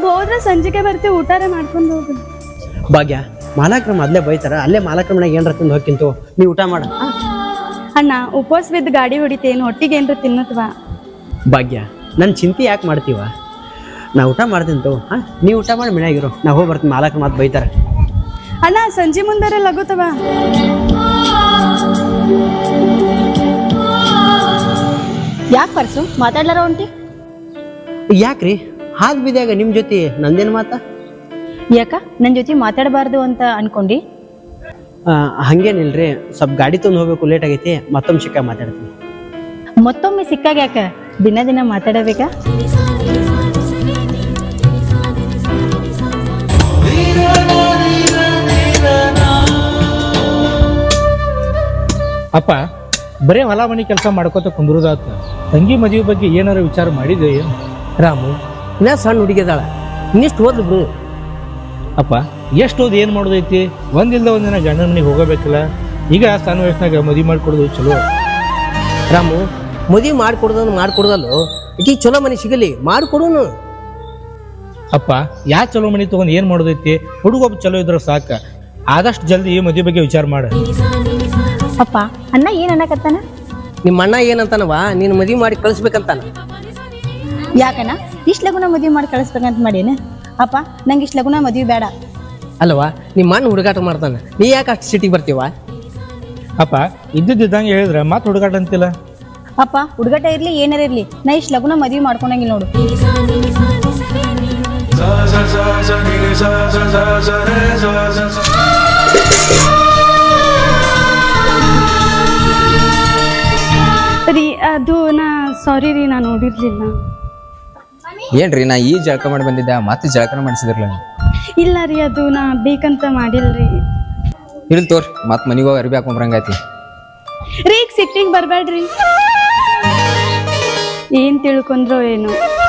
ಹೋದ್ರೆ ಸಂಜೆಗೆ ಬರ್ತೀವಿ ಊಟಾರ ಮಾಡ್ಕೊಂಡು ಹೋಗು ಭಾಗ್ಯ ಮಾಲಕ್ರ ಮೊದ್ಲೇ ಬೈತಾರ ಅಲ್ಲೇ ಮಾಲಕ್ರ ಮನೆಗೆ ಏನ್ರ ತಿಂದು ಹೋಗ್ಕಿಂತು ನೀ ಊಟ ಮಾಡ ಅಣ್ಣ ಉಪವಾಸ ಬಿದ್ದು ಗಾಡಿ ಹೊಡಿತೇನು ಹೊಟ್ಟಿಗೆ ಏನ್ರ ತಿನ್ನತ್ವಾ ಭಾಗ್ಯ ನನ್ನ ಚಿಂತೆ ಯಾಕೆ ಮಾಡ್ತೀವ ನಾ ಊಟ ಮಾಡ್ತೀನಿ ತಗೋ ಹಾಂ ನೀ ಊಟ ಮಾಡಿ ಮನ್ಯಾಗಿರು ನಾ ಹೋಗಿ ಬರ್ತೀನಿ ಮಾಲಕ್ರ ಮಾತು ಬೈತಾರ ಅಣ್ಣ ಸಂಜೆ ಮುಂದಾರೆ ಲಗುತ್ತವ ಯಾಕೆ ಪರ್ಸು ಮಾತಾಡ್ಲಾರ ಹೊಂಟಿ ಯಾಕ್ರಿ ಹಾದ್ ಬಿದ್ದಾಗ ನಿಮ್ಮ ಜೊತೆ ನಂದೇನು ಮಾತಾ ಯಾಕ ನನ್ನ ಜೊತೆ ಮಾತಾಡಬಾರ್ದು ಅಂತ ಅನ್ಕೊಂಡಿ ಆ, ಹಂಗೇನಿಲ್ರಿ ಸ್ವಲ್ಪ ಗಾಡಿ ತಂದು ಹೋಗ್ಬೇಕು ಲೇಟ್ ಆಗೈತಿ ಮತ್ತೊಮ್ಮೆ ಸಿಕ್ಕ ಮಾತಾಡ್ತೀನಿ ಮತ್ತೊಮ್ಮೆ ಸಿಕ್ಕಾಗ ಯಾಕ ದಿನ ದಿನ ಮಾತಾಡಬೇಕಾ ಅಪ್ಪ ಬರೇ ಹೊಲ ಮನೆ ಕೆಲಸ ಮಾಡ್ಕೋತ ಕುಂದ್ರದಾತ ತಂಗಿ ಮದುವೆ ಬಗ್ಗೆ ಏನಾರ ವಿಚಾರ ಮಾಡಿದೆ ಏನು ರಾಮು ಇನ್ನ ಸಣ್ಣ ಹುಡುಗಿದಾಳ ಇನ್ನಿಷ್ಟು ಓದ್ಲು ಬಿಡು ಅಪ್ಪ ಎಷ್ಟು ಓದಿ ಏನು ಮಾಡೋದೈತಿ ಒಂದಿಲ್ದ ಒಂದಿನ ಗಂಡನ ಮನೆಗೆ ಹೋಗಬೇಕಲ್ಲ ಈಗ ಸಣ್ಣ ವಯಸ್ಸಿನಾಗ ಮದುವೆ ಮಾಡ್ಕೊಡೋದು ಚಲೋ ರಾಮು ಮದುವೆ ಮಾಡ್ಕೊಡ್ದನ್ ಮಾಡ್ಕೊಡ್ದಲ್ಲೋ ಈಕಿ ಚಲೋ ಮನೆ ಸಿಗಲಿ ಮಾಡ್ಕೊಡುನು ಅಪ್ಪ ಯಾ ಚಲೋ ಮನೆ ತಗೊಂಡ್ ಏನು ಮಾಡೋದೈತಿ ಹುಡುಗೊಬ್ಬ ಚಲೋ ಇದ್ರೆ ಸಾಕ ಆದಷ್ಟು ಜಲ್ದಿ ಈ ಮದುವೆ ಬಗ್ಗೆ ವಿಚಾರ ಮಾಡ ಅಪ್ಪ ಅಣ್ಣ ಏನ್ ಅನ್ನಕತ್ತಾನ ನಿಮ್ಮ ಅಣ್ಣ ಏನಂತಾನವ ನೀನು ಮದುವೆ ಮಾಡಿ ಕಳಿಸ್ಬೇಕಂತಾನ ಯಾಕಣ್ಣ ಇಷ್ಟು ಲಗುನ ಮದುವೆ ಮಾಡಿ ಕಳಿಸ್ಬೇಕಂತ ಮಾಡೇನ ಅಪ್ಪ ನಂಗೆ ಇಷ್ಟು ಲಗುನ ಮದುವೆ ಬೇಡ ಅಲ್ವಾ ನಿಮ್ಮ ಅಣ್ಣ ಹುಡುಗಾಟ ಮಾಡ್ತಾನ ನೀ ಯಾಕೆ ಅಷ್ಟು ಸಿಟಿಗೆ ಬರ್ತೀವ ಅಪ್ಪ ಇದ್ದಿದ್ದಂಗೆ ಹೇಳಿದ್ರೆ ಮತ್ತೆ ಹುಡುಗಾಟ ಅಂತಿಲ್ಲ ಅಪ್ಪ ಹುಡುಗಟ ಇರ್ಲಿ ಏನಾರ ಇರ್ಲಿ ನಾ ಇಷ್ಟು ಲಗುನ ಮದುವೆ ಮಾಡ್ಕೊಂಡಂಗಿಲ್ಲ ನೋಡು ರೀ ಅದು ನಾ ಸಾರಿ ರೀ ನಾ ನೋಡಿರ್ಲಿಲ್ಲ ಏನ್ರಿ ನಾ ಈ ಜಳಕ ಮಾಡಿ ಬಂದಿದ್ದೆ ಮತ್ತೆ ಜಳಕನ ಮಾಡಿಸಿದ್ರಲ್ಲ ಇಲ್ಲ ರೀ ಅದು ನಾ ಬೇಕಂತ ಮಾಡಿಲ್ರಿ ಇರ್ಲಿ ತೋರ್ ಮತ್ ಮನಿಗೆ ಹೋಗಿ ಅರ್ಬಿ ಹಾಕೊಂಬರಂಗೈತಿ ರೀ ಈಗ ಸಿಟ್ಟಿಗೆ ಬರಬೇಡ್ರಿ ಏನ್ ತಿಳ್ಕೊಂಡ್ರೋ ಏನೋ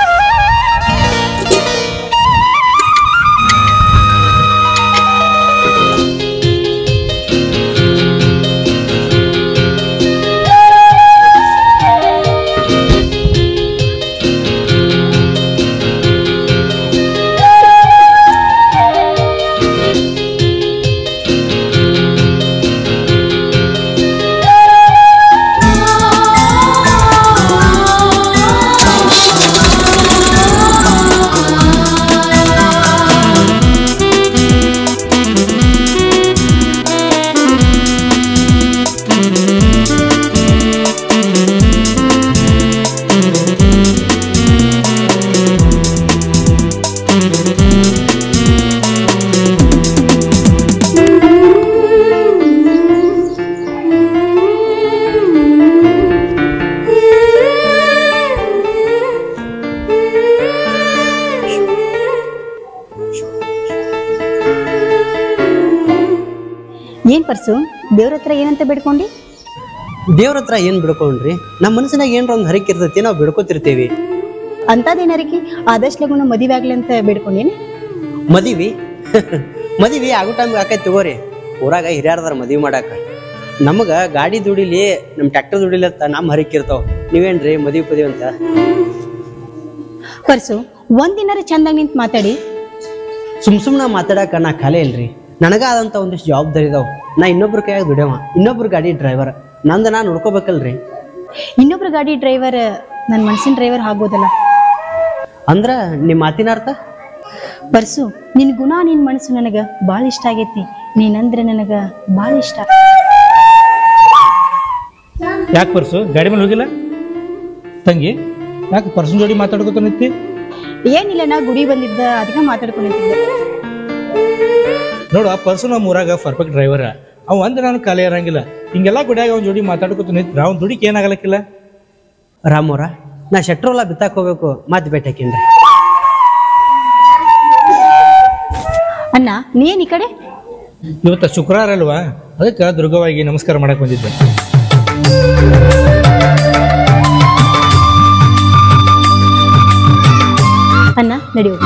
ಏನ್ ಪರ್ಸು ದೇವ್ರ ಹತ್ರ ಏನಂತ ಬೇಡ್ಕೊಂಡಿ ದೇವ್ರ ಹತ್ರ ಏನು ಬಿಡ್ಕೊಂಡ್ರಿ ನಮ್ಮ ಮನಸ್ಸಿನಾಗ ಏನ್ರ ಒಂದು ಹರಿಕೆ ಇರ್ತೈತಿ ನಾವು ಬಿಡ್ಕೋತಿರ್ತೀವಿ ಅಂತದೇನರಿಕಿ ಆದಷ್ಟು ಲಗುನ ಮದುವೆ ಆಗ್ಲಿ ಅಂತ ಬೇಡ್ಕೊಂಡೇನಿ ಮದಿವಿ ಮದಿವಿ ಆಗೋ ಟೈಮ್ಗೆ ಆಕೈತಿ ತಗೋರಿ ಊರಾಗ ಹಿರಿಯರ್ದಾರ ಮದುವೆ ಮಾಡಾಕ ನಮಗ ಗಾಡಿ ದುಡಿಲಿ ನಮ್ಮ ಟ್ರ್ಯಾಕ್ಟರ್ ದುಡಿಲಿ ಅಂತ ನಮ್ಮ ಹರಿಕೆ ಇರ್ತಾವ ನೀವೇನ್ರಿ ಮದುವೆ ಪದಿವಿ ಅಂತ ಪರ್ಸು ಒಂದಿನಾರ ಚಂದಾಗಿ ನಿಂತು ಮಾತಾಡಿ ಸುಮ್ ಸುಮ್ನ ಮಾತಾಡಕ ನಾ ಕಲೆ ಇಲ್ರಿ ನನಗ ಆದಂತ ಒಂದಿಷ್ಟು ಜವಾಬ್ದಾರಿ ಇದಾವ ನಾ ಇನ್ನೊಬ್ರ ಕೈಯಾಗ ದುಡಿಯವ ಇನ್ನೊಬ್ರ ಗಾಡಿ ಡ್ರೈವರ್ ನಂದ ನಾ ನೋಡ್ಕೋಬೇಕಲ್ರಿ ಇನ್ನೊಬ್ರು ಗಾಡಿ ಡ್ರೈವರ್ ನನ್ನ ಮನ್ಸಿನ ಡ್ರೈವರ್ ಆಗ್ಬೋದಲ್ಲ ಅಂದ್ರ ನಿಮ್ಮ ಮಾತಿನ ಅರ್ಥ ಪರ್ಸು ನಿನ್ ಗುಣ ನಿನ್ ಮನಸ್ಸು ನನಗ ಭಾಳ ಇಷ್ಟ ಆಗೈತಿ ನೀನಂದ್ರೆ ನನಗ ಭಾಳ ಇಷ್ಟ ಯಾಕೆ ಪರ್ಸು ಗಾಡಿ ಮೇಲೆ ಹೋಗಿಲ್ಲ ತಂಗಿ ಯಾಕೆ ಪರ್ಸನ್ ಜೋಡಿ ಮಾತಾಡ್ಕೊತ ನಿಂತಿ ಏನಿಲ್ಲ ನಾ ಗುಡಿ ಬಂದಿದ್ದ ಅದಕ್ಕೆ ಮಾತಾಡ್ಕೊಂಡಿದ್ದೆ ನೋಡು ಆ ಪರ್ಸನ್ ನಮ್ಮ ಊರಾಗ ಪರ್ಫೆಕ್ಟ್ ಡ್ರೈವರ್ ಅವ ಒಂದ್ ನಾನು ಖಾಲಿ ಇರಂಗಿಲ್ಲ ಹಿಂಗೆಲ್ಲ ಗುಡಿಯಾಗ ಅವ್ನ ಜೋಡಿ ಮಾತಾಡ್ಕೊತ ನಿಂತ್ರ ಅವ್ನ ದುಡಿಕ್ ಏನಾಗಲಕ್ಕಿಲ್ಲ ರಾಮೋರ ನಾ ಶೆಟ್ರೋಲ ಬಿತ್ತಾಕ್ ಹೋಗ್ಬೇಕು ಮತ್ತೆ ಭೇಟಿ ಹಾಕಿನ್ರಿ ಅಣ್ಣ ನೀನ್ ಈ ಕಡೆ ಇವತ್ತ ಶುಕ್ರವಾರ ಅಲ್ವಾ ಅದಕ್ಕೆ ದುರ್ಗವಾಗಿ ನಮಸ್ಕಾರ ಮಾಡಕ್ ಬಂದಿದ್ದೆ ಅಣ್ಣ ನಡೆಯೋ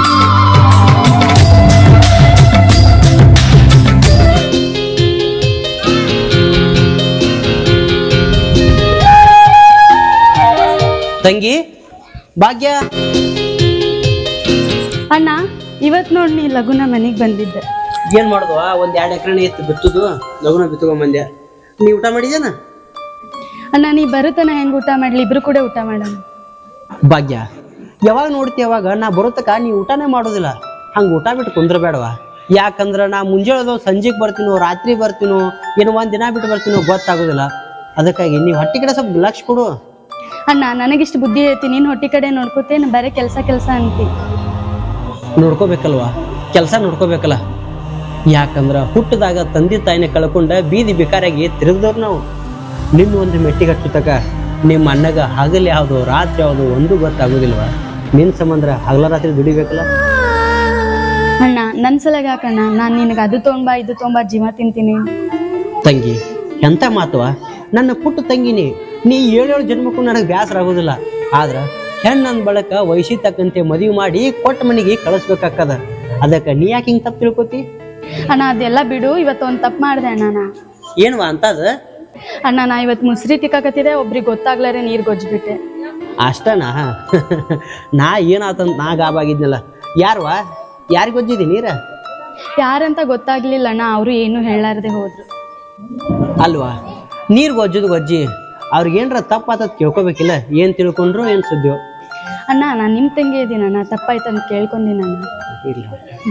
ತಂಗಿ ಭಾಗ್ಯ ಅಣ್ಣ ಇವತ್ತು ನೋಡಿ ನೀ ಲಗುನ ಮನೆಗೆ ಬಂದಿದ್ದೆ ಏನ್ ಮಾಡುದು ಒಂದ್ ಎರಡು ಎಕರೆ ಇತ್ತು ಬಿತ್ತುದು ಲಗುನ ಬಿತ್ಕೊಂಬಂದೆ ನೀ ಊಟ ಮಾಡಿದೇನ ಅಣ್ಣ ನೀ ಬರುತ್ತಾನ ಹೆಂಗೆ ಊಟ ಮಾಡಲಿ ಇಬ್ರು ಕೂಡ ಊಟ ಮಾಡೋಣ ಭಾಗ್ಯ ಯಾವಾಗ ನೋಡ್ತಿ ಯಾವಾಗ ನಾ ಬರೋತಕ ನೀ ಊಟನೇ ಮಾಡೋದಿಲ್ಲ ಹಂಗೆ ಊಟ ಬಿಟ್ಟು ಕುಂದ್ರಬೇಡವಾ ಯಾಕಂದ್ರ ನಾ ಮುಂಜಾನೆ ಸಂಜೆಗೆ ಬರ್ತೀನೋ ರಾತ್ರಿ ಬರ್ತೀನೋ ಏನೋ ಒಂದ್ ದಿನ ಬಿಟ್ಟು ಬರ್ತೀನೋ ಗೊತ್ತಾಗೋದಿಲ್ಲ ಅದಕ್ಕಾಗಿ ನೀವು ಹೊಟ್ಟೆ ಕಡೆ ಸ್ವಲ್ಪ ಲಕ್ಷ ಕೊಡು ಅಣ್ಣ ನನಗಿಷ್ಟು ಬುದ್ಧಿ ಐತಿ ನೀನು ಹೊಟ್ಟಿ ಕಡೆ ನೋಡ್ಕೋತೇನೆ ಬರೀ ಕೆಲಸ ಕೆಲಸ ಅಂತಿ ನೋಡ್ಕೋಬೇಕಲ್ವಾ ಕೆಲಸ ನೋಡ್ಕೋಬೇಕಲ್ಲ ಯಾಕಂದ್ರ ಹುಟ್ಟದಾಗ ತಂದೆ ತಾಯಿನ ಕಳ್ಕೊಂಡ ಬೀದಿ ಬಿಕಾರಾಗಿ ತಿರುಗಿದವ್ರು ನಾವು ನಿನ್ನ ಒಂದು ಮೆಟ್ಟಿಗೆ ಹಚ್ಚುತಕ ನಿಮ್ಮ ಅಣ್ಣಗ ಹಗಲು ಯಾವುದು ರಾತ್ರಿ ಯಾವುದು ಒಂದು ಗೊತ್ತಾಗೋದಿಲ್ವಾ ನಿನ್ನ ಸಂಬಂಧ ಹಗಲ ರಾತ್ರಿ ದುಡಿಬೇಕಲ್ಲ ಅಣ್ಣ ನನ್ನ ಸಲಗ ಹಾಕಣ್ಣ ನಾನು ನಿನಗೆ ಅದು ತೊಗೊಂಬಾ ಇದು ತೊಗೊಂಬಾ ಜೀವ ತಿಂತೀನಿ ತಂಗಿ ಎಂಥ ಮಾತವ ನನ್ನ ಪುಟ್ಟ ತಂಗಿನಿ ನೀ ಏಳೇಳು ಜನ್ಮಕ್ಕೂ ನನಗೆ ಬೇಸರ ಆಗೋದಿಲ್ಲ ಆದ್ರ ಹೆಣ್ಣಂದ್ ಬಳಕ ವಯಸ್ಸಿ ತಕ್ಕಂತೆ ಮದುವೆ ಮಾಡಿ ಕೊಟ್ಟ ಮನೆಗೆ ಕಳಿಸ್ಬೇಕಾಕ್ಕದ ಅದಕ್ಕೆ ನೀ ಯಾಕೆ ಹಿಂಗೆ ತಪ್ಪು ತಿಳ್ಕೊತಿ ಅಣ್ಣ ಅದೆಲ್ಲ ಬಿಡು ಇವತ್ತು ಒಂದು ತಪ್ಪು ಮಾಡಿದೆ ಅಣ್ಣ ನಾ ಏನ್ವಾ ಅಂತದ ಅಣ್ಣ ನಾ ಇವತ್ತು ಮುಸ್ರಿ ತಿಕ್ಕಾಕತ್ತಿದೆ ಒಬ್ರಿಗೆ ಗೊತ್ತಾಗ್ಲಾರೆ ನೀರು ಗೊಜ್ಜಿಬಿಟ್ಟೆ ಅಷ್ಟನಾ ನಾ ಏನಾತಂತ ನಾ ಗಾಬಾಗಿದ್ನಲ್ಲ ಯಾರ್ವಾ ಯಾರಿಗೆ ಗೊಜ್ಜಿದಿ ನೀರ ಯಾರಂತ ಗೊತ್ತಾಗ್ಲಿಲ್ಲ ಅಣ್ಣ ಅವರು ಏನು ಹೇಳಾರ್ದೆ ಹೋದ್ರು ಅಲ್ವಾ ನೀರು ಗೊಜ್ಜದು ಗೊಜ್ಜಿ ಅವ್ರಿಗೇನ್ರ ತಪ್ಪಾತದ್ ಕೇಳ್ಕೊಬೇಕಿಲ್ಲ ಏನ್ ತಿಳ್ಕೊಂಡ್ರು ಏನ್ ಸುದ್ದಿಯೋ ಅಣ್ಣ ನಾನು ನಿಮ್ಮ ತಂಗಿ ಇದ್ದೀನಿ ಅಣ್ಣ ತಪ್ಪಾಯ್ತಂತ ಕೇಳ್ಕೊಂದಿನ ಅಣ್ಣ ಇಲ್ಲ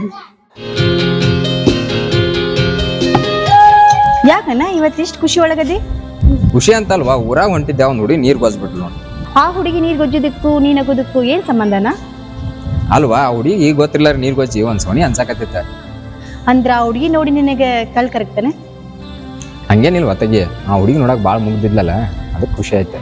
ಯಾಕಣ್ಣ ಇವತ್ತು ಇಷ್ಟು ಖುಷಿ ಒಳಗದಿ ಖುಷಿ ಅಂತಲ್ವಾ ಊರಾಗ ಹೊಂಟಿದ್ದೆ ಅವ್ನು ನೋಡಿ ನೀರು ಗೊಜ್ಬಿಟ್ಲು ನೋಡಿ ಆ ಹುಡುಗಿ ನೀರ್ ಗೊಜ್ಜೋದಕ್ಕೂ ನೀ ನಗೋದಕ್ಕೂ ಏನ್ ಸಂಬಂಧನ ಅಲ್ವಾ ಆ ಹುಡುಗಿ ಈಗ ಗೊತ್ತಿಲ್ಲ ನೀರು ಗೊಜ್ಜಿ ಒಂದ್ ಸೋನಿ ಅನ್ಸಾಕತ್ತಿತ್ತ ಅಂದ್ರ ಆ ಹುಡುಗಿ ನೋಡಿ ನಿನಗೆ ಕಳ್ ಕರೆಕ್ತಾನೆ ಹಂಗೇನಿಲ್ವ ತಗಿ ಆ ಹುಡುಗಿ ನೋಡಕ್ ಭಾಳ ಮುಗ್ದಿದ್ಲಲ್ಲ ಅದಕ್ಕೆ ಖುಷಿ ಆಯ್ತು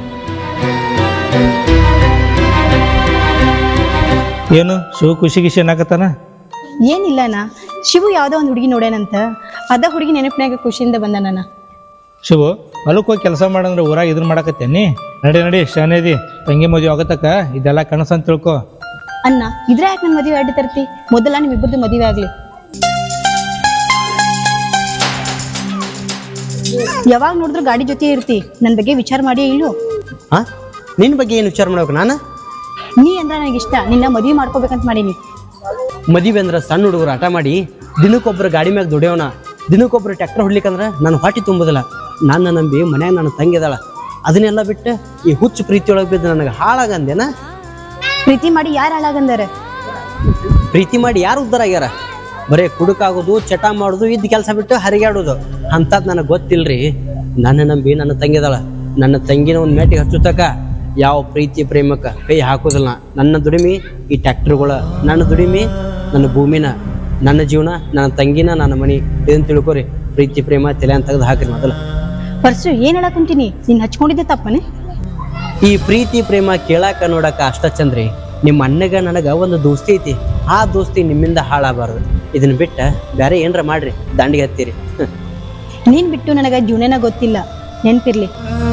ಏನು ಶಿವ ಖುಷಿ ಖುಷಿ ಅನ್ನಕತ್ತಾನ ಏನಿಲ್ಲನ ಶಿವು ಯಾವ್ದೋ ಒಂದು ಹುಡುಗಿ ನೋಡೇನಂತ ಅದ ಹುಡುಗಿ ನೆನಪಿನಾಗ ಖುಷಿಯಿಂದ ಬಂದನ ಶಿವು ಹೊಲಕ್ಕೆ ಹೋಗಿ ಕೆಲಸ ಮಾಡಂದ್ರೆ ಊರಾಗ ಇದನ್ನ ಮಾಡಕತ್ತೇನಿ ನಡಿ ನಡಿ ಶಾನೇದಿ ತಂಗಿ ಮದುವೆ ಆಗತ್ತಕ್ಕ ಇದೆಲ್ಲ ಕನಸು ಅಂತ ತಿಳ್ಕೊ ಅನ್ನ ಇದ್ರ ಯಾಕೆ ನನ್ನ ಮದುವೆ ಅಡ್ಡಿ ತರ್ತಿ ಮೊದಲ ನಿಮ್ಮಿಬ್ಬರದು ಮದುವೆ ಆಗ್ಲಿ ಯಾವಾಗ ನೋಡಿದ್ರು ಗಾಡಿ ಜೊತೆ ಇರ್ತಿ ನನ್ನ ಬಗ್ಗೆ ವಿಚಾರ ಮಾಡಿ ಇಳು ಹಾ ನಿನ್ ಬಗ್ಗೆ ಏನು ವಿಚಾರ ಮಾಡ್ಬೇಕು ನಾನು ನೀ ಅಂದ್ರ ನನಗೆ ಇಷ್ಟ ನಿನ್ನ ಮದುವೆ ಮಾಡ್ಕೋಬೇಕಂತ ಮಾಡೀನಿ ಮದುವೆ ಅಂದ್ರೆ ಸಣ್ಣ ಹುಡುಗರು ಆಟ ಮಾಡಿ ದಿನಕ್ಕೊಬ್ರು ಗಾಡಿ ಮ್ಯಾಗ ದುಡಿಯೋಣ ದಿನಕ್ಕೊಬ್ರು ಟ್ರ್ಯಾಕ್ಟರ್ ಹೊಡ್ಲಿಕ್ಕಂದ್ರೆ ನನ್ನ ಹೊಟ್ಟಿ ತುಂಬೋದಿಲ್ಲ ನನ್ನ ನಂಬಿ ಮನ್ಯಾಗ ನನ್ನ ತಂಗಿದಾಳ ಅದನ್ನೆಲ್ಲ ಬಿಟ್ಟು ಈ ಹುಚ್ಚು ಪ್ರೀತಿಯೊಳಗೆ ಬಿದ್ದು ನನಗೆ ಹಾಳಾಗಂದೇನ ಪ್ರೀತಿ ಮಾಡಿ ಯಾರು ಹಾಳಾಗಂದಾರ ಪ್ರೀತಿ ಮಾಡಿ ಯಾರು ಉದ್ಧಾರ ಆಗ್ಯಾರ ಬರೇ ಕುಡುಕಾಗೋದು ಚಟ ಮಾಡೋದು ಇದ್ದ ಕೆಲಸ ಬಿಟ್ಟು ಹರಿಗಾಡೋದು ಅಂಥದ್ದು ನನಗೆ ಗೊತ್ತಿಲ್ರಿ ನನ್ನ ನಂಬಿ ನನ್ನ ತಂಗಿದಾಳ ನನ್ನ ತಂಗಿನ ಒಂದು ಮೇಟಿಗೆ ಹಚ್ಚುತ್ತಕ ಯಾವ ಪ್ರೀತಿ ಪ್ರೇಮಕ್ಕೆ ಕೈ ಹಾಕೋದಿಲ್ಲ ನಾ. ನನ್ನ ದುಡಿಮೆ ಈ ಟ್ಯಾಕ್ಟರ್ಗಳ ನನ್ನ ದುಡಿಮೆ ನನ್ನ ಭೂಮಿನ ನನ್ನ ಜೀವನ ನನ್ನ ತಂಗಿನ ನನ್ನ ಮನಿ ಇದನ್ನ ತಿಳ್ಕೊರಿ ಪ್ರೀತಿ ಪ್ರೇಮ ತಲೆ ಅಂತ ತೆಗೆದು ಹಾಕ್ರಿ ಮೊದಲು ಪರ್ಸು ಏನ್ ಹೇಳಕ್ ಕುಂತೀನಿ ನೀನ್ ಹಚ್ಕೊಂಡಿದ್ದೆ ತಪ್ಪನೆ ಈ ಪ್ರೀತಿ ಪ್ರೇಮ ಕೇಳಾಕ ನೋಡಾಕ ಅಷ್ಟ ಚಂದ್ರಿ ನಿಮ್ಮ ಅಣ್ಣಗ ನನಗ ಒಂದು ದೋಸ್ತಿ ಐತಿ ಆ ದೋಸ್ತಿ ನಿಮ್ಮಿಂದ ಹಾಳಾಗಬಾರ್ದು ಇದನ್ನ ಬಿಟ್ಟ ಬೇರೆ ಏನ್ರ ಮಾಡ್ರಿ ದಂಡಿಗೆ ಹತ್ತೀರಿ ನೀನ್ ಬಿಟ್ಟು ನನಗ ಜೀವನನ ಗೊತ್ತಿಲ್ಲ ನೆನ್ಪಿರ್ಲಿ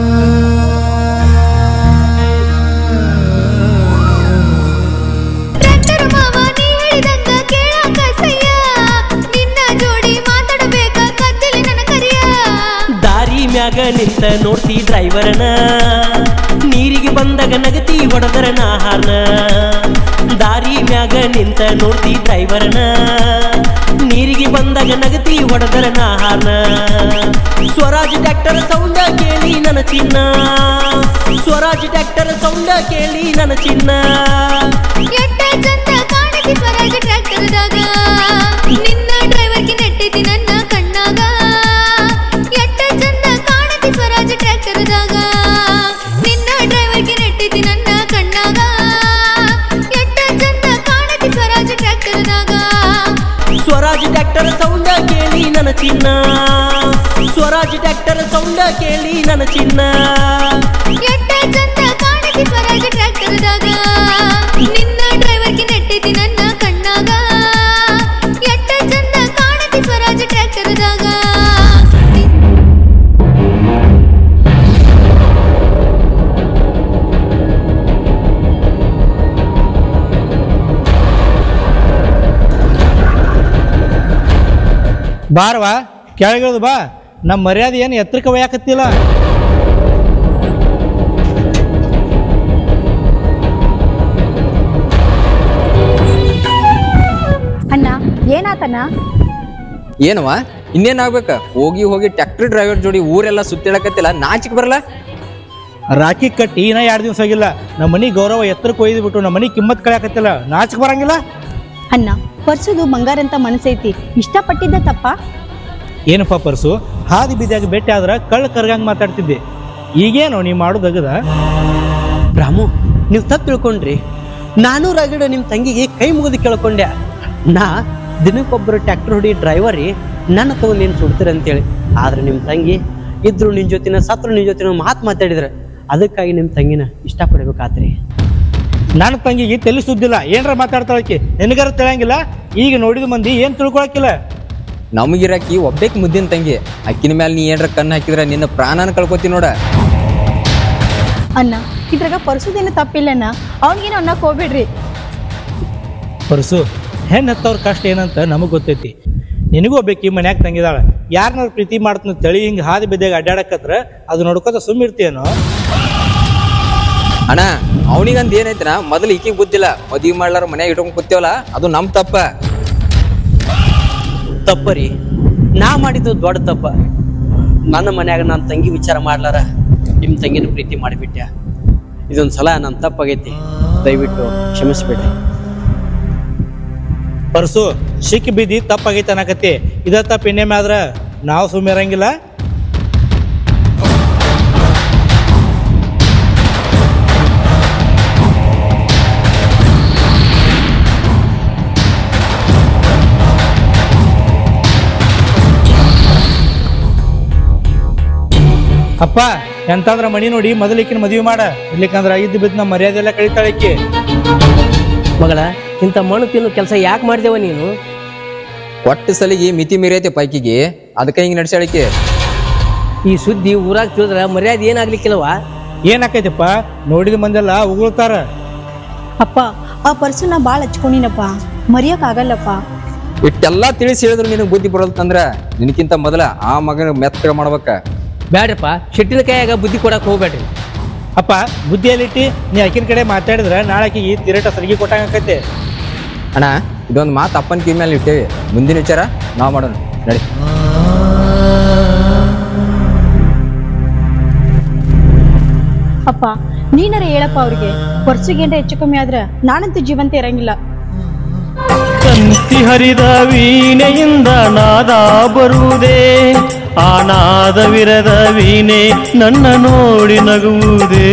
ಟ್ರ್ಯಾಕ್ಟರ್ ಮಾವ ನೀ ಹೇಳಿದಂಗ ಕೇಳಾಕ ಸಯ್ಯ ನಿನ್ನ ಜೋಡಿ ಮಾತಾಡಬೇಕ ಕದ್ದಿಲಿ ನನ್ನ ಕರಿಯ ದಾರಿ ಮ್ಯಾಗ ನಿಂತ ನೋಡ್ತಿ ಡ್ರೈವರ್ನ ನೀರಿಗೆ ಬಂದಾಗ ನಗತಿ ಹೊಡೆದರ ಹಾರ್ನ ದಾರಿ ಮ್ಯಾಗ ನಿಂತ ನೋಡ್ತಿ ಡ್ರೈವರ್ನ ನೀರಿಗೆ ಬಂದಾಗ ನಗತಿ ಹೊಡೆದರ ಹಾರ್ನ ಸ್ವರಾಜ್ ಟ್ರ್ಯಾಕ್ಟರ್ ಸೌಂಡ ಕೇಳಿ ನನ್ನ ಚಿನ್ನ ಸ್ವರಾಜ್ ಟ್ರ್ಯಾಕ್ಟರ್ ಸೌಂಡ ಕೇಳಿ ನನ್ನ ಚಿನ್ನ ಎಟ್ಟ ಚಂದ ಕಾಣತಿ ಸ್ವರಾಜ ಟ್ರ್ಯಾಕ್ಟರ್ದಾಗ ನಿನ್ನ ಡ್ರೈವರ್ಗೆ ನೆಟ್ಟಿತಿ ನನ್ನ ಕಣ್ಣಾಗ ಎಟ್ಟ ಚಂದ ಕಾಣತಿ ಸ್ವರಾಜ ಟ್ರ್ಯಾಕ್ಟರ್ದಾಗ ನಿನ್ನ ಡ್ರೈವರ್ಗೆ ನೆಟ್ಟಿತಿ ನನ್ನ ಕಣ್ಣಾಗ ಎಟ್ಟ ಚಂದ ಕಾಣತಿ ಸ್ವರಾಜ ಟ್ರ್ಯಾಕ್ಟರ್ದಾಗ ಸ್ವರಾಜ್ ಟ್ರ್ಯಾಕ್ಟರ್ ಸೌಂಡ ಕೇಳಿ ನನ್ನ ಚಿನ್ನ ಸ್ವರಾಜ್ ಟ್ರ್ಯಾಕ್ಟರ್ ಸೌಂಡ ಕೇಳಿ ನನ್ನ ಚಿನ್ನ ಎಟ್ಟ ಚಂದ ಕಾಣತಿ ಸ್ವರಾಜ ಟ್ರ್ಯಾಕ್ಟರ್ದಾಗ ನಿನ್ನ ಡ್ರೈವರ್ಗೆ ನೆಟ್ಟಿತಿ ನನ್ನ ಕಣ್ಣಾಗ ಎಟ್ಟ ಚಂದ ಕಾಣತಿ ಸ್ವರಾಜ ಟ್ರ್ಯಾಕ್ಟರ್ದಾಗ ಬಾರವಾ ಕೆಳಗಿಳಿದು ಬಾ ನಮ್ಮ ಮರ್ಯಾದೆ ಏನು ಎತ್ತರಕ್ಕೆ ಒಯ್ಯಾಕತ್ತಿಲ್ಲ ಅಣ್ಣ ಏನವ ಇನ್ನೇನ್ ಆಗ್ಬೇಕ ಹೋಗಿ ಹೋಗಿ ಟ್ರ್ಯಾಕ್ಟರ್ ಡ್ರೈವರ್ ಜೋಡಿ ಊರೆಲ್ಲ ಸುತ್ತಿಳಕತ್ತಿಲ್ಲ ನಾಚಿಕ್ ಬರಲ್ಲ ರಾಖಿ ಕಟ್ಟಿ ಇನ್ನ ಎರಡು ದಿವಸ ಆಗಿಲ್ಲ ನಮ್ಮ ಮನೆ ಗೌರವ ಎತ್ತರಕ್ಕೆ ಒಯ್ದು ಬಿಟ್ಟು ನಮ್ಮ ಮನೆ ಕಿಮ್ಮತ್ ಕಳೆಯಕತ್ತಿಲ್ಲ ನಾಚಿಕ್ ಬರಂಗಿಲ್ಲ ಅಣ್ಣ ಪರ್ಸುದು ಬಂಗಾರ ಅಂತ ಮನಸ್ಸೈತಿ ಇಷ್ಟಪಟ್ಟಿದ್ದ ತಪ್ಪ ಏನಪ್ಪ ಪರ್ಸು ಹಾದಿ ಬೀದಿಯಾಗಿ ಭೇಟಿ ಆದ್ರ ಕಳ್ಳ ಕರ್ಗಂಗ್ ಮಾತಾಡ್ತಿದ್ದೆ ಈಗೇನು ನೀ ಮಾಡೋದಗದ ರಾಮು ನೀವು ತಪ್ಪು ತಿಳ್ಕೊಂಡ್ರಿ ನಾನು ರಗಡ ನಿಮ್ಮ ತಂಗಿಗೆ ಕೈ ಮುಗಿದು ಕೇಳ್ಕೊಂಡೆ ನಾ ದಿನಕ್ಕೊಬ್ಬರು ಟ್ರ್ಯಾಕ್ಟರ್ ಹೊಡಿ ಡ್ರೈವರಿ ನನ್ನ ತಗೊಂಡು ನೀನು ಸುಡ್ತೀರ ಅಂತೇಳಿ ಆದ್ರೆ ನಿಮ್ಮ ತಂಗಿ ಇದ್ರು ನಿನ್ನ ಜೊತಿನ ಸತ್ರು ನಿನ್ನ ಜೊತಿನ ಮಾತು ಮಾತಾಡಿದ್ರೆ ಅದಕ್ಕಾಗಿ ನಿಮ್ಮ ತಂಗಿನ ಇಷ್ಟಪಡ್ಬೇಕಾತ್ರಿ ನನ್ನ ತಂಗಿಗೆ ತಲೆ ಸುದ್ದಿಲ್ಲ ಏನ್ರ ಮಾತಾಡ್ತಾಳಕ್ಕೆ ನಿನಗಾರ ತಿಳಿಯಂಗಿಲ್ಲ ಈಗ ನೋಡಿದ ಮಂದಿ ಏನ್ ತಿಳ್ಕೊಳಕಿಲ್ಲ ನಮಗಿರಾಕಿ ಒಬ್ಬೇಕ್ ಮುದ್ದಿನ ತಂಗಿ ಅಕ್ಕಿನ ಮೇಲೆ ನೀ ಏನ್ರ ಕಣ್ಣು ಹಾಕಿದ್ರ ನಿನ್ನ ಪ್ರಾಣನ ಕಳ್ಕೊತಿ ನೋಡ ಅಣ್ಣ ಇದ್ರಾಗ ಪರ್ಸುದೇನು ತಪ್ಪಿಲ್ಲಣ್ಣ ಅವ್ನಿಗೇನು ಅನ್ನಕ್ ಹೋಗ್ಬೇಡ್ರಿ ಪರ್ಸು ಹೆಣ್ಣು ಹತ್ತವ್ರ ಕಷ್ಟ ಏನಂತ ನಮಗೆ ಗೊತ್ತೈತಿ ನಿನಗೂ ಒಬ್ಬಾಕಿ ಮನ್ಯಾಗ ತಂಗಿದಾಳ ಯಾರನ್ನಾರು ಪ್ರೀತಿ ಮಾಡ್ತಾನ ತಳಿ ಹಿಂಗೆ ಹಾದಿ ಬಿದ್ದಾಗ ಅಡ್ಡಾಡಕತ್ರ ಅದು ನೋಡ್ಕೊತ ಸುಮ್ಮಿರ್ತೀಯನೋ ಅಣ್ಣ ಅವನಿಗಂದ ಏನೈತನ ಮೊದಲು ಈಕಿಗೆ ಬುದ್ಧಿಲ್ಲ ಮದ್ವಿ ಮಾಡ್ಲಾರ ಮನ್ಯಾಗ ಇಟ್ಕೊಂಡ್ ಕೂತೇವಲ್ಲ ಅದು ನಮ್ ತಪ್ಪ ತಪ್ಪರಿ ನಾ ಮಾಡಿದ್ದು ದೊಡ್ಡ ತಪ್ಪ ನನ್ನ ಮನ್ಯಾಗ ನನ್ನ ತಂಗಿ ವಿಚಾರ ಮಾಡ್ಲಾರ ನಿಮ್ಮ ತಂಗಿನ ಪ್ರೀತಿ ಮಾಡಿಬಿಟ್ಯ ಇದೊಂದು ಸಲ ನನ್ನ ತಪ್ಪಾಗೈತಿ ದಯವಿಟ್ಟು ಕ್ಷಮಿಸ್ಬೇಡಿ ಪರ್ಸು ಸಿಕ್ಕಿ ಬಿದ್ದಿ ತಪ್ಪಾಗೈತೆ ಅನ್ನಕತ್ತಿ ಇದ ತಪ್ಪು ಇನ್ನೇಮೆ ಆದ್ರ ನಾವು ಸುಮ್ಮಿರಂಗಿಲ್ಲ ಅಪ್ಪ ಎಂತಂದ್ರ ಮಣಿ ನೋಡಿ ಮೊದಲಿಕ್ಕಿನ ಮದುವೆ ಮಾಡ ಇರ್ಲಿಕ್ಕಂದ್ರ ಇದ್ದು ಬಿದ್ದು ನಮ್ಮ ಮರ್ಯಾದೆ ಎಲ್ಲ ಕಳಿತಾಳಕ್ಕಿ ಮಗಳ ಇಂಥ ಮಣ್ಣು ತಿನ್ನು ಕೆಲಸ ಯಾಕೆ ಮಾಡಿದೆವ ನೀನು ಒಟ್ಟು ಸಲಿಗೆ ಮಿತಿ ಮೀರೈತೆ ಪೈಕಿಗೆ ಅದಕ್ಕೆ ಹಿಂಗೆ ನಡ್ಸಾಳಿಕೆ ಈ ಸುದ್ದಿ ಊರಾಗ ತಿಳಿದ್ರ ಮರ್ಯಾದೆ ಏನಾಗ್ಲಿಕ್ಕಿಲ್ವಾ ಏನಾಕೈತಪ್ಪ ನೋಡಿದ ಮಂದೆಲ್ಲ ಉಗುಳ್ತಾರ ಅಪ್ಪ ಆ ಪರ್ಸುನ ಭಾಳ ಹಚ್ಕೊಂಡಿನಪ್ಪ ಮರೆಯೋಕ್ಕಾಗಲ್ಲಪ್ಪ ಇಟ್ಟೆಲ್ಲ ತಿಳಿಸಿ ಹೇಳಿದ್ರು ನಿನಗೆ ಬುದ್ಧಿ ಬರಲ್ತಂದ್ರ ನಿನಕ್ಕಿಂತ ಮೊದಲ ಆ ಮಗನ ಮೆತ್ತಗ ಮಾಡ್ಬೇಕ ಬ್ಯಾಡ್ರಪ್ಪ ಶೆಟ್ಟಿನ ಕೈಯಾಗ ಬುದ್ಧಿ ಕೊಡಕ್ ಹೋಗ್ಬೇಡ್ರಿ ಅಪ್ಪ ಬುದ್ಧಿಯಲ್ಲಿಟ್ಟಿ ನೀ ಆಕಿನ ಕಡೆ ಮಾತಾಡಿದ್ರ ನಾಳೆ ಆಕಿಗೆ ತಿರಟ ಸರಿಗೆ ಕೊಟ್ಟಂಗಾಕೈತೆ ಅಣ್ಣ ಇದೊಂದು ಮಾತು ಅಪ್ಪನ ಕಿವಿ ಮೇಲೆ ಇಟ್ಟೇವಿ ಮುಂದಿನ ವಿಚಾರ ನಾವು ಮಾಡೋಣ ನಡಿ ಅಪ್ಪ ನೀನರ ಹೇಳಪ್ಪ ಅವ್ರಿಗೆ ಪರ್ಸುಗೇಂಟ ಹೆಚ್ಚು ಕಮ್ಮಿ ಆದ್ರೆ ನಾನಂತೂ ಜೀವಂತ ಇರಂಗಿಲ್ಲ ಕಂತಿ ಹರಿದ ವೀಣೆಯಿಂದ ನಾದ ಬರುವುದೇ ಆ ನಾದವಿರದ ವೀಣೆ ನನ್ನ ನೋಡಿ ನಗುವುದೇ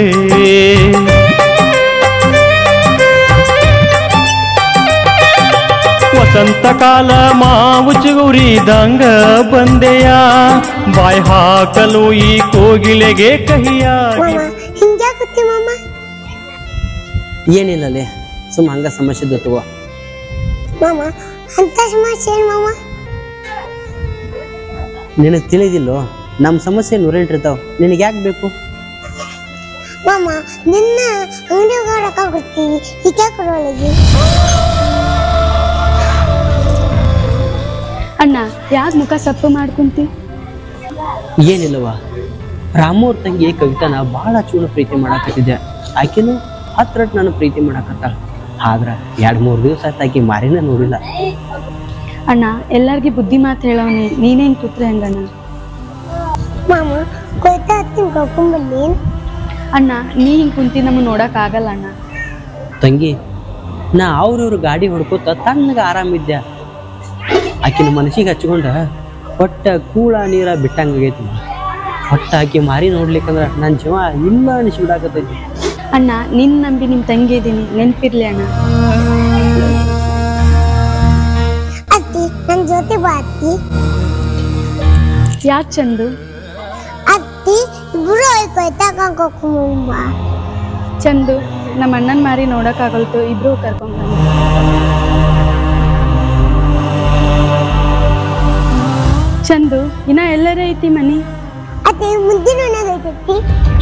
ವಸಂತ ಕಾಲ ಮಾವು ಚಿಗುರಿದಂಗ ಬಂದೆಯ ಬಾಯ್ ಹಾಕಲು ಈ ಕೋಗಿಲೆಗೆ ಕಹಿಯಾಗಿ ಹಿಂಗ್ಯಾಕತ್ತಿ ಮಾಮ ಏನಿಲ್ಲಲೇ ಸುಮ್ಮ ಹಂಗ ಸಮಸ್ಯೆ ಇದ್ದು ತಗೋ ಮಾಮ ಅಂತ ಸಮಸ್ಯೆ ಏನ್ ಮಾಮ ನಿನಗೆ ತಿಳಿದಿಲ್ಲೋ ನಮ್ಮ ಸಮಸ್ಯೆ ನೂರೆಂಟಿರ್ತಾವ ನಿನಗೆ ಯಾಕೆ ಬೇಕು ಮಾಮ ನಿನ್ನ ಅಂಗಡಿ ರೊಕ್ಕ ಕೊಡ್ತೀನಿ ಈಗ ಕೊಡೋಳಿಗೆ ಅಣ್ಣ ಯಾಕೆ ಮುಖ ಸಪ್ಪು ಮಾಡ್ಕೊಂತಿ ಏನಿಲ್ಲವ ರಾಮೂರ್ ತಂಗಿ ಕವಿತಾನ ಭಾಳ ಚೂರು ಪ್ರೀತಿ ಮಾಡಾಕತ್ತಿದ್ದೆ ಆಕಿನೂ ಹತ್ರ ನಾನು ಪ್ರೀತಿ ಮಾಡಾಕತ್ತಾಳ ಆದ್ರ ಎರಡು ಮೂರು ದಿವಸ ಆಯ್ತು ಆಕಿ ಮಾರಿನ ನೋಡಿಲ್ಲ ಅಣ್ಣ ಎಲ್ಲಾರ್ಗಿ ಬುದ್ಧಿ ಮಾತು ಹೇಳವನಿ ನೀನೇ ಹಿಂಗೆ ಕೂತ್ರೆ ಹೆಂಗಣ್ಣ ಮಾಮ ಕೊಯ್ತಾ ಹತ್ತೀನಿ ಕರ್ಕೊಂಬಲ್ಲಿ ಅಣ್ಣ ನೀ ಹಿಂಗೆ ಕುಂತಿ ನಮಗೆ ನೋಡಕ್ ಆಗಲ್ಲ ಅಣ್ಣ ತಂಗಿ ನಾ ಅವ್ರಿವ್ರ ಗಾಡಿ ಹೊಡ್ಕೋತ ತಣ್ಣಗೆ ಆರಾಮಿದ್ದೆ ಆಕಿನ ಮನಸ್ಸಿಗೆ ಹಚ್ಕೊಂಡ ಒಟ್ಟ ಕೂಳ ನೀರ ಬಿಟ್ಟಂಗಾಗೈತಿ ಒಟ್ಟ ಆಕಿ ಮಾರಿ ನೋಡ್ಲಿಕ್ಕಂದ್ರ ನನ್ನ ಜೀವ ಇಲ್ಲ ಅನಿಸ್ಬಿಡಾಕತ್ತೈತಿ ಅಣ್ಣ ನಿನ್ ನಂಬಿ ನಿಮ್ ತಂಗಿ ಇದೀನಿ ನೆನ್ಪಿರ್ಲಿ ಅಣ್ಣ ಅತ್ತಿ ನನ್ನ ಜೊತೆ ಬಾ ಅತ್ತಿ ಯಾಕೆ ಚಂದು ಅತ್ತಿ ಇಬ್ರು ಹೋಗಿ ಕೊಯ್ತಾ ಕರ್ಕೊಂಬ ಚಂದು ನಮ್ಮ ಅಣ್ಣನ ಮಾರಿ ನೋಡಕ್ ಆಗಲ್ತು ಇಬ್ರು ಕರ್ಕೊಂಡ್ ಬನ್ನಿ ಚಂದು ಇನ್ನ ಎಲ್ಲರ ಐತಿ ಮನಿ ಅತ್ತಿ ಮುಂದಿನ ಐತತ್ತಿ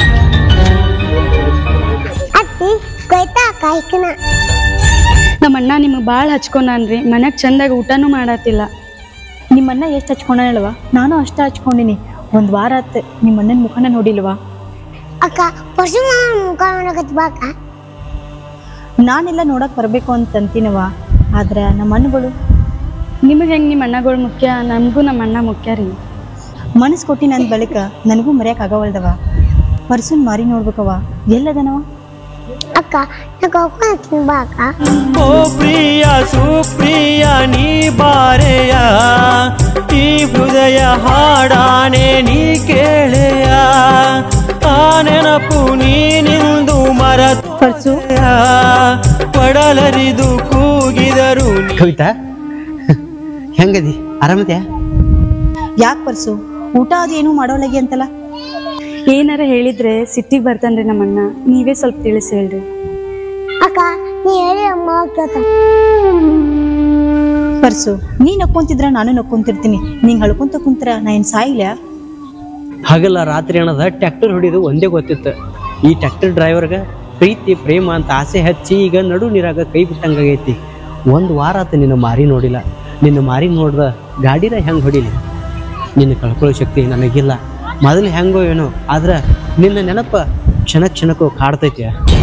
ಅತ್ತಿ ಕೊಯ್ತಾ ಕಾಯ್ಕನ ನಮ್ಮ ಅಣ್ಣ ನಿಮಗೆ ಭಾಳ ಹಚ್ಕೊಂಡಾನ್ರಿ ಮನ್ಯಾಗ ಚಂದಾಗ ಊಟನೂ ಮಾಡತ್ತಿಲ್ಲ ನಿಮ್ಮನ್ನ ಎಷ್ಟು ಹಚ್ಕೊಂಡಲ್ವಾ ನಾನು ಅಷ್ಟೇ ಹಚ್ಕೊಂಡಿನಿ ಒಂದು ವಾರ ಆತ್ ನಿಮ್ಮ ಅಣ್ಣನ ಮುಖನ ನೋಡಿಲ್ವಾ ಅಕ್ಕ ಪಶು ಮಾಮ ಮುಖ ನೋಡಕತ್ತಿ ಬಾಕ ನಾನೆಲ್ಲ ನೋಡಕ್ ಬರಬೇಕು ಅಂತ ಅಂತೀನವ ಆದ್ರೆ ನಮ್ಮ ಅಣ್ಣಗಳು ನಿಮಗೆ ಹೆಂಗೆ ನಿಮ್ಮ ಅಣ್ಣಗಳು ಮುಖ್ಯ ನಮಗೂ ನಮ್ಮ ಅಣ್ಣ ಮುಖ್ಯ ರೀ ಮನಸ್ಸು ಕೊಟ್ಟಿ ನನ್ನ ಬಳಿಕ ನನಗೂ ಮರ್ಯಾಕ್ ಆಗವಲ್ದವ ಪರ್ಸುನ್ ಮಾರಿ ನೋಡ್ಬೇಕವ ಎಲ್ಲದನವ ಅಕ್ಕ ನಾ ಕರ್ಕೊಂಡು ಬಾ ಅಕ್ಕ ಓ ಪ್ರಿಯ ಸುಪ್ರಿಯ ನೀ ಬಾರೆಯ ಈ ಹೃದಯ ಹಾಡಾನೆ ನೀ ಕೇಳೆಯ ಆ ನೆನಪು ನೀನಿಂದು ಮರತ ಪರ್ಸು ಪಡಲರಿದು ಕೂಗಿದರು ನೀ ಕವಿತಾ ಹೆಂಗದಿ ಆರಾಮದ್ಯಾ ಯಾಕೆ ಪರ್ಸು ಊಟ ಅದೇನು ಮಾಡೋಲಗಿ ಅಂತಲ್ಲ ಏನಾರ ಹೇಳಿದ್ರೆ ಸಿಟ್ಟಿಗೆ ಬರ್ತಾನ್ರಿ ನಮ್ಮ ಅಣ್ಣ ನೀವೇ ಸ್ವಲ್ಪ ತಿಳಿಸಿ ಹೇಳ್ರಿ ಅಕ್ಕ ನೀ ಹೇಳಿ ಅಮ್ಮ ಕೇಳ್ತಾನೆ ಪರ್ಸು ನೀ ನಕ್ಕೊಂತಿದ್ರ ನಾನು ನಕ್ಕೊಂತಿರ್ತೀನಿ ನಿಂಗೆ ಹಳ್ಕೊಂತ ಕುಂತ್ರ ನಾ ಏನು ಸಾಯಿಲ್ಲ ಹಗಲ ರಾತ್ರಿ ಅನ್ನೋದ ಟ್ರ್ಯಾಕ್ಟರ್ ಹೊಡಿದು ಒಂದೇ ಗೊತ್ತಿತ್ತು ಈ ಟ್ರ್ಯಾಕ್ಟರ್ ಡ್ರೈವರ್ಗೆ ಪ್ರೀತಿ ಪ್ರೇಮ ಅಂತ ಆಸೆ ಹಚ್ಚಿ ಈಗ ನಡು ನೀರಾಗ ಕೈ ಬಿಟ್ಟಂಗಾಗೈತಿ ಒಂದು ವಾರ ಆತು ನಿನ್ನ ಮಾರಿ ನೋಡಿಲ್ಲ ನಿನ್ನ ಮಾರಿ ನೋಡ್ದ ಗಾಡಿನ ಹೆಂಗೆ ಹೊಡಿಲಿ ನಿನ್ನ ಕಳ್ಕೊಳ್ಳೋ ಶಕ್ತಿ ನನಗಿಲ್ಲ ಮೊದಲು ಹೆಂಗೋ ಏನೋ ಆದ್ರೆ ನಿನ್ನ ನೆನಪ ಕ್ಷಣ ಕ್ಷಣಕ್ಕೂ ಕಾಡ್ತೈತಿ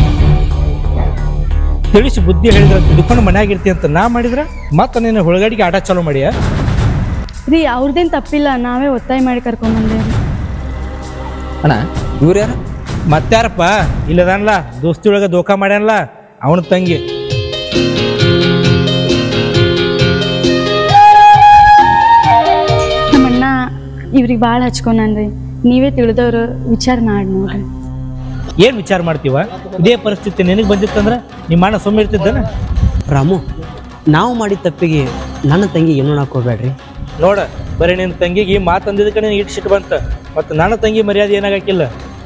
ತಿಳಿಸಿ ಬುದ್ಧಿ ಹೇಳಿದ್ರೆ ತಿಳ್ಕೊಂಡು ಮನ್ಯಾಗ ಇರ್ತಿ ಅಂತ ನಾ ಮಾಡಿದ್ರೆ ಮತ್ತೆ ನೀನು ಹುಳಗಡಿಗೆ ಆಟ ಚಾಲೂ ಮಾಡಿಯ ರೀ ಅವ್ರದ್ದೇನು ತಪ್ಪಿಲ್ಲ ನಾವೇ ಒತ್ತಾಯ ಮಾಡಿ ಕರ್ಕೊಂಬಂದೇವ್ರಿ ಅಣ್ಣ ಇವ್ರು ಯಾರು ಮತ್ತಾರಪ್ಪ ಇಲ್ಲದನ್ಲ ದೋಸ್ತಿ ಒಳಗೆ ದೋಖಾ ಮಾಡ್ಯಾನಲ್ಲ ಅವನ ತಂಗಿ ನಮ್ಮ ಅಣ್ಣ ಇವ್ರಿಗೆ ಭಾಳ ಹಚ್ಕೊಂಡ್ರಿ ನೀವೇ ತಿಳಿದವ್ರು ವಿಚಾರ ಮಾಡಿ ನೋಡ್ರಿ ಏನು ವಿಚಾರ ಮಾಡ್ತೀವ ಇದೇ ಪರಿಸ್ಥಿತಿ ನಿನಗೆ ಬಂದಿತ್ತಂದ್ರೆ ನಿಮ್ಮ ಅಣ್ಣ ಸುಮ್ಮನೆ ಇರ್ತಿದ್ದಾನೆ ರಾಮು ನಾವು ಮಾಡಿದ ತಪ್ಪಿಗೆ ನನ್ನ ತಂಗಿ ಏನೋ ಹಾಕೋಬೇಡ್ರಿ ನೋಡ ಬರೀ ನಿನ್ನ ತಂಗಿಗೆ ಮಾತಂದಿದ್ದಕ್ಕೆ ನಿನಗೆ ಇಟ್ಟು ಸಿಟ್ಟು ಬಂತ ಮತ್ತು ನನ್ನ ತಂಗಿ ಮರ್ಯಾದೆ ಏನಾಗಕ್ಕಿಲ್ಲ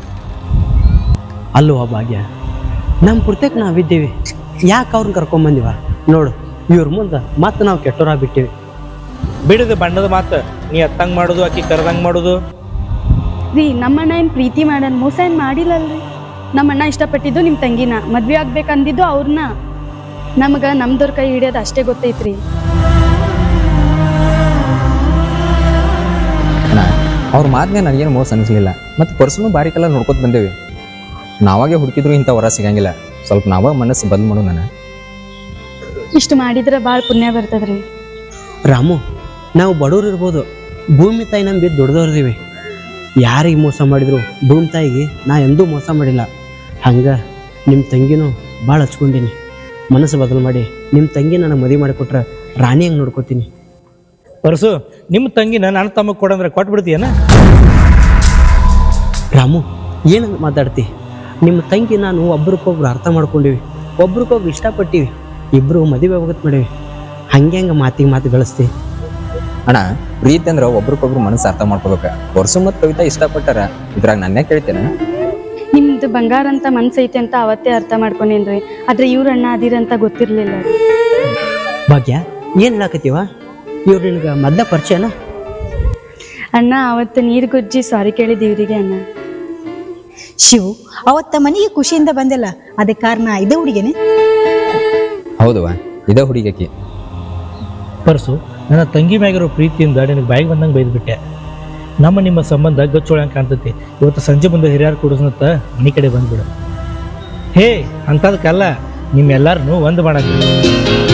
ಅಲ್ವಾ ಭಾಗ್ಯ ನಮ್ಮ ಪುರ್ತಕ್ಕೆ ನಾವಿದ್ದೀವಿ ಯಾಕೆ ಅವ್ರನ್ನ ಕರ್ಕೊಂಬಂದಿವ ನೋಡು ಇವ್ರ ಮುಂದೆ ಮತ್ತೆ ನಾವು ಕೆಟ್ಟೋರಾಗ್ಬಿಟ್ಟಿವಿ ಬಿಡದು ಬಣ್ಣದ ಮಾತು ನೀ ಅತ್ತಂಗೆ ಮಾಡೋದು ಆಕಿ ಕರೆದಂಗೆ ಮಾಡೋದು ರೀ ನಮ್ಮ ಅಣ್ಣ ಏನು ಪ್ರೀತಿ ಮಾಡನ್ ಮೋಸ ಏನು ಮಾಡಿಲ್ಲಲ್ರಿ ನಮ್ಮ ಅಣ್ಣ ಇಷ್ಟಪಟ್ಟಿದ್ದು ನಿಮ್ಮ ತಂಗಿನ ಮದ್ವೆ ಆಗ್ಬೇಕಂದಿದ್ದು ಅವ್ರನ್ನ ನಮಗೆ ನಮ್ದವ್ರ ಕೈ ಹಿಡಿಯೋದು ಅಷ್ಟೇ ಗೊತ್ತೈತ್ರಿ ಅಣ್ಣ ಅವ್ರ ಮಾತಿಗೆ ನನಗೇನು ಮೋಸ ಅನಿಸ್ಲಿಲ್ಲ ಮತ್ತು ಪರ್ಸನು ಬಾರಿ ಕಲ್ಲ ನೋಡ್ಕೊತ ಬಂದೇವಿ ನಾವಾಗೆ ಹುಡುಕಿದ್ರು ಇಂಥ ವರ ಸಿಗಂಗಿಲ್ಲ ಸ್ವಲ್ಪ ನಾವಾಗ ಮನಸ್ಸು ಬದಲು ಮಾಡು ನಾನು ಇಷ್ಟು ಮಾಡಿದ್ರೆ ಭಾಳ ಪುಣ್ಯ ಬರ್ತದ್ರಿ ರಾಮು ನಾವು ಬಡವ್ರು ಇರ್ಬೋದು ಭೂಮಿ ತಾಯಿ ನಂಬಿ ದುಡ್ದವ್ರಿದ್ದೀವಿ ಯಾರಿಗೆ ಮೋಸ ಮಾಡಿದ್ರು ಭೂಮಿ ತಾಯಿಗೆ ನಾ ಎಂದೂ ಮೋಸ ಮಾಡಿಲ್ಲ ಹಂಗೆ ನಿಮ್ಮ ತಂಗಿನೂ ಭಾಳ ಹಚ್ಕೊಂಡೀನಿ ಮನಸ್ಸು ಬದಲು ಮಾಡಿ ನಿಮ್ಮ ತಂಗಿ ನನಗೆ ಮದುವೆ ಮಾಡಿಕೊಟ್ರೆ ರಾಣಿ ಹಂಗೆ ನೋಡ್ಕೊತೀನಿ ಪರಸು ನಿಮ್ಮ ತಂಗಿನ ನನ್ನ ತಮಗೆ ಕೊಡಂದ್ರೆ ಕೊಟ್ಬಿಡ್ತೀಯನ ರಾಮು ಏನಂತ ಮಾತಾಡ್ತಿ ನಿಮ್ಮ ತಂಗಿ ನಾನು ಒಬ್ರಿಗೊಬ್ರು ಅರ್ಥ ಮಾಡ್ಕೊಂಡಿವಿ ಒಬ್ರಿಗೊಬ್ರು ಇಷ್ಟಪಟ್ಟಿವಿ ಇಬ್ಬರು ಮದುವೆ ಹೋಗತ್ ಮಾಡೀವಿ ಹಂಗೆ ಹಂಗೆ ಮಾತಿಗೆ ಮಾತು ಗಳಿಸ್ತಿ ಅಣ್ಣ ಪ್ರೀತಿ ಅಂದ್ರೆ ಒಬ್ರಿಗೊಬ್ರು ಮನಸ್ಸು ಅರ್ಥ ಮಾಡ್ಕೋಬೇಕು ಪರ್ಸು ಮತ್ತು ಕವಿತಾ ಇಷ್ಟಪಟ್ಟಾರ ಇದ್ರಾಗ ನನ್ನೇ ಕೇಳ್ತೇನೆ ನಿಮ್ದು ಬಂಗಾರ ಅಂತ ಮನ್ಸೈತೆ ಅಂತ ಅವತ್ತೇ ಅರ್ಥ ಮಾಡ್ಕೊಂಡೇನ್ರಿ ಆದ್ರೆ ಇವ್ರ ಅಣ್ಣ ಅದಿರಂತ ಗೊತ್ತಿರ್ಲಿಲ್ಲ ರೀ ಭಾಗ್ಯ ಏನು ಹೇಳಕತ್ತೀವ ಇವ್ರು ನಿನಗೆ ಮೊದಲ ಪರಿಚಯನ ಅಣ್ಣ ಅವತ್ತು ನೀರು ಗುಜ್ಜಿ ಸಾರಿ ಕೇಳಿದ್ ಇವ್ರಿಗೆ ಅಣ್ಣ ಶಿವು ಅವತ್ತ ಮನೆಗೆ ಖುಷಿಯಿಂದ ಬಂದಿಲ್ಲ ಅದಕ್ಕೆ ಕಾರಣ ಇದೇ ಹುಡುಗೇನೆ ಹೌದವ ಇದೇ ಹುಡುಗಕ್ಕೆ ಪರ್ಸು ನನ್ನ ತಂಗಿ ಮ್ಯಾಗಿರೋ ಪ್ರೀತಿಯಿಂದ ನಿನಗೆ ಬಾಯಿಗೆ ಬಂದಂಗೆ ಬೈದ್ಬಿಟ್ಟೆ ನಮ್ಮ ನಿಮ್ಮ ಸಂಬಂಧ ಗಚ್ಚೋಳಂಗೆ ಕಾಣ್ತೈತಿ ಇವತ್ತು ಸಂಜೆ ಮುಂದೆ ಹಿರಿಯರು ಕೊಡಿಸ್ನತ್ತ ಮನೆ ಕಡೆ ಬಂದ್ಬಿಡು ಹೇ ಅಂಥದಕ್ಕಲ್ಲ ನಿಮ್ಮೆಲ್ಲರನ್ನೂ ಒಂದು ಮಾಡಕ್ಕೆ